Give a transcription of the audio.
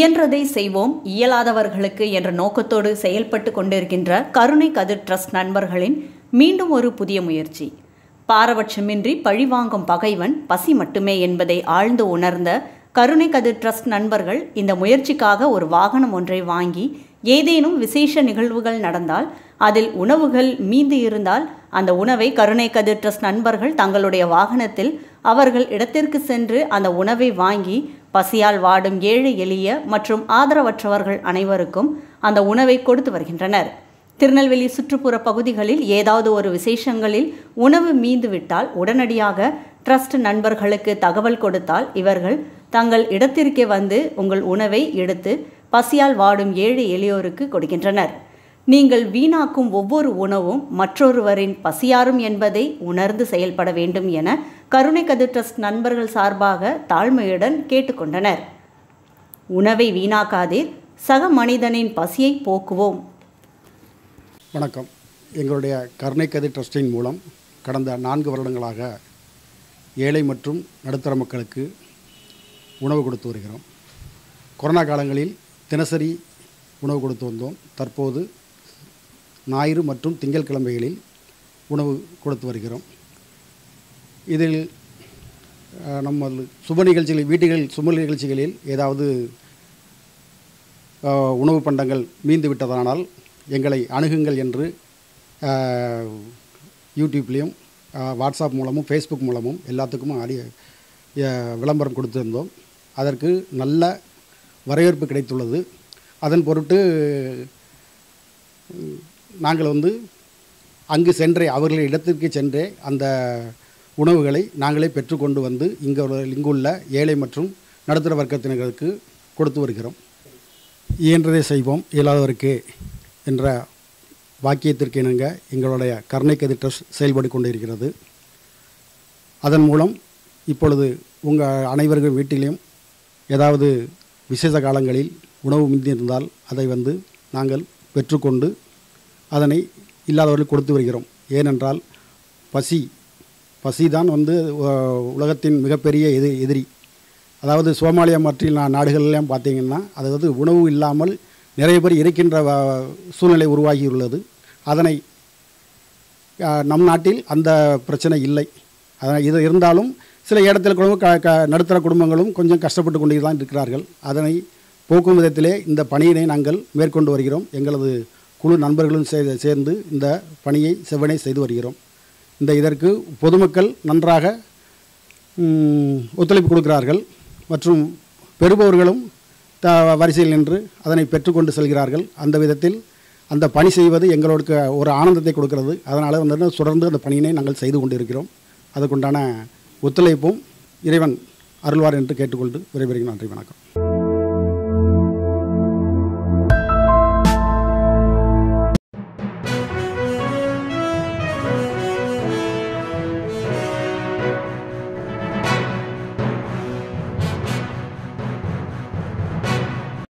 இயன்றதை செய்வோம் இயலாதவர்களுக்கு என்ற நோக்கத்தோடு செயல்பட்டு கொண்டிருக்கின்ற கருணை கதிர் ட்ரஸ்ட் நண்பர்களின் மீண்டும் ஒரு புதிய முயற்சி பாரபட்சமின்றி பழிவாங்கும் பகைவன் பசி மட்டுமே என்பதை ஆழ்ந்து உணர்ந்த கருணை கதிர் ட்ரஸ்ட் நண்பர்கள் இந்த முயற்சிக்காக ஒரு வாகனம் ஒன்றை வாங்கி ஏதேனும் விசேஷ நிகழ்வுகள் நடந்தால் அதில் உணவுகள் மீந்து இருந்தால் அந்த உணவை கருணை கதிர் ட்ரஸ்ட் நண்பர்கள் தங்களுடைய வாகனத்தில் அவர்கள் இடத்திற்கு சென்று அந்த உணவை வாங்கி பசியால் வாடும் ஏழை எளிய மற்றும் ஆதரவற்றவர்கள் அனைவருக்கும் அந்த உணவை கொடுத்து வருகின்றனர் திருநெல்வேலி சுற்றுப்புற பகுதிகளில் ஏதாவது ஒரு விசேஷங்களில் உணவு மீந்து விட்டால் உடனடியாக ட்ரஸ்ட் நண்பர்களுக்கு தகவல் கொடுத்தால் இவர்கள் தங்கள் இடத்திற்கே வந்து உங்கள் உணவை எடுத்து பசியால் வாடும் ஏழை எளியோருக்கு கொடுக்கின்றனர் நீங்கள் வீணாக்கும் ஒவ்வொரு உணவும் மற்றொருவரின் பசியாரும் என்பதை உணர்ந்து செயல்பட வேண்டும் என கருணை கதிர் ட்ரஸ்ட் நண்பர்கள் சார்பாக தாழ்மையுடன் கேட்டுக்கொண்டனர் உணவை வீணாக்காதீர் சக மனிதனின் பசியை போக்குவோம் வணக்கம் எங்களுடைய கருணை கதிர் ட்ரஸ்டின் மூலம் கடந்த நான்கு வருடங்களாக ஏழை மற்றும் நடுத்தர மக்களுக்கு உணவு கொடுத்து வருகிறோம் கொரோனா காலங்களில் தினசரி உணவு கொடுத்து வந்தோம் தற்போது ஞாயிறு மற்றும் திங்கட்கிழமைகளில் உணவு கொடுத்து வருகிறோம் இதில் அஹ், நம்ம சுப நிகழ்ச்சிகளில் வீட்டுகளில் சுப நிகழ்ச்சிகளில் ஏதாவது அஹ், உணவு பண்டங்கள் மீந்து விட்டதானால் எங்களை அணுகுங்கள் என்று அஹ், யூடியூப்லேயும் அஹ், வாட்ஸ்அப் மூலமும் ஃபேஸ்புக் மூலமும் எல்லாத்துக்கும் அடி அஹ், விளம்பரம் கொடுத்திருந்தோம் அதற்கு நல்ல வரவேற்பு கிடைத்துள்ளது அதன் பொருட்டு உம், நாங்கள் வந்து அங்கு சென்றே அவர்கள் இடத்திற்கு சென்றே அந்த உணவுகளை நாங்களே பெற்றுக்கொண்டு வந்து இங்கே இங்குள்ள ஏழை மற்றும் நடுத்தர வர்க்கத்தினர்களுக்கு கொடுத்து வருகிறோம் இயன்றதை செய்வோம் இயலாதவருக்கு என்ற வாக்கியத்திற்கு இணங்க எங்களுடைய கருணை கதிர் ட்ரஸ்ட் செயல்பட்டு கொண்டிருக்கிறது அதன் மூலம் இப்பொழுது உங்கள் அனைவர்கள் வீட்டிலையும் ஏதாவது விசேஷ காலங்களில் உணவு மிந்தி இருந்தால் அதை வந்து நாங்கள் பெற்றுக்கொண்டு அதனை இல்லாதவர்கள் கொடுத்து வருகிறோம் ஏனென்றால் பசி பசி தான் வந்து உ- உலகத்தின் மிகப்பெரிய எதி எதிரி அதாவது சோமாலியா மற்ற நா- நாடுகளெல்லாம் பார்த்தீங்கன்னா அதாவது உணவு இல்லாமல் நிறைய பேர் இருக்கின்ற வ- சூழ்நிலை உருவாகியுள்ளது அதனை அஹ், நம் நாட்டில் அந்த பிரச்சனை இல்லை அதனால் இது இருந்தாலும் சில இடத்துல குடும்பம் க க நடுத்தர குடும்பங்களும் கொஞ்சம் கஷ்டப்பட்டு கொண்டு தான் இருக்கிறார்கள் அதனை போக்கும் விதத்திலே இந்த பணியினை நாங்கள் மேற்கொண்டு வருகிறோம் எங்களது குழு நண்பர்களும் சே- சேர்ந்து இந்த பணியை செவ்வனே செய்து வருகிறோம் இந்த இதற்கு பொதுமக்கள் நன்றாக ம், ஒத்துழைப்பு கொடுக்கிறார்கள் மற்றும் பெறுபவர்களும் த வரிசையில் நின்று அதனை பெற்றுக்கொண்டு செல்கிறார்கள் அந்த விதத்தில் அந்த பணி செய்வது எங்களுக்கு ஒரு ஆனந்தத்தை கொடுக்கிறது அதனால் வந்து தொடர்ந்து அந்த பணியினை நாங்கள் செய்து கொண்டிருக்கிறோம் அதுக்குண்டான ஒத்துழைப்பும் இறைவன் அருள்வார் என்று கேட்டுக்கொண்டு விரைவிறகு நன்றி வணக்கம்